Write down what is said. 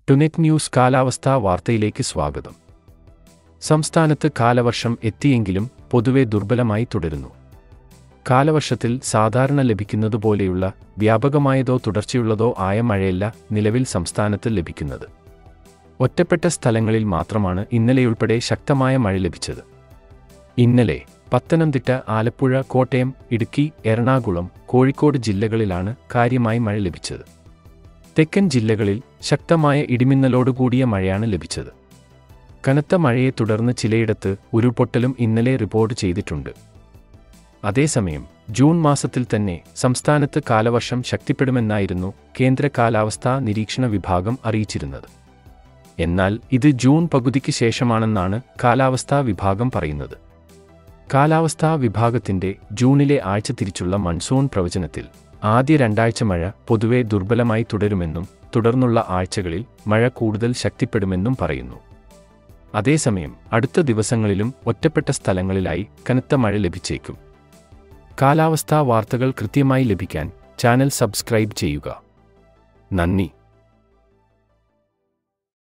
ടുനെറ്റ് news കാലാവസ്ഥാ വാർത്തയിലേക്ക് സ്വാഗതം സംസ്ഥാനത്ത് കാലവർഷം എത്തിയെങ്കിലും പൊതുവെ ദുർബലമായി തുടരുന്നു കാലവർഷത്തിൽ സാധാരണ ലഭിക്കുന്നതുപോലെയുള്ള വ്യാപകമായതോ തുടർച്ചയുള്ളതോ ആയ മഴയല്ല നിലവിൽ സംസ്ഥാനത്ത് ലഭിക്കുന്നത് ഒറ്റപ്പെട്ട സ്ഥലങ്ങളിൽ മാത്രമാണ് ഇന്നലെയുൾപ്പെടെ ശക്തമായ മഴ ലഭിച്ചത് ഇന്നലെ പത്തനംതിട്ട ആലപ്പുഴ കോട്ടയം ഇടുക്കി എറണാകുളം കോഴിക്കോട് ജില്ലകളിലാണ് കാര്യമായി മഴ ലഭിച്ചത് തെക്കൻ ജില്ലകളിൽ ശക്തമായ ഇടിമിന്നലോടുകൂടിയ മഴയാണ് ലഭിച്ചത് കനത്ത മഴയെ തുടർന്ന് ചിലയിടത്ത് ഉരുൾപൊട്ടലും ഇന്നലെ റിപ്പോർട്ട് ചെയ്തിട്ടുണ്ട് അതേസമയം ജൂൺ മാസത്തിൽ തന്നെ സംസ്ഥാനത്ത് കാലവർഷം ശക്തിപ്പെടുമെന്നായിരുന്നു കേന്ദ്ര കാലാവസ്ഥാ നിരീക്ഷണ വിഭാഗം അറിയിച്ചിരുന്നത് എന്നാൽ ഇത് ജൂൺ പകുതിക്ക് ശേഷമാണെന്നാണ് കാലാവസ്ഥാ വിഭാഗം പറയുന്നത് കാലാവസ്ഥാ വിഭാഗത്തിന്റെ ജൂണിലെ ആഴ്ച തിരിച്ചുള്ള മൺസൂൺ പ്രവചനത്തിൽ ആദ്യ രണ്ടാഴ്ച മഴ പൊതുവെ ദുർബലമായി തുടരുമെന്നും തുടർന്നുള്ള ആഴ്ചകളിൽ മഴ കൂടുതൽ ശക്തിപ്പെടുമെന്നും പറയുന്നു അതേസമയം അടുത്ത ദിവസങ്ങളിലും ഒറ്റപ്പെട്ട സ്ഥലങ്ങളിലായി കനത്ത മഴ ലഭിച്ചേക്കും കാലാവസ്ഥാ വാർത്തകൾ കൃത്യമായി ലഭിക്കാൻ ചാനൽ സബ്സ്ക്രൈബ് ചെയ്യുക നന്ദി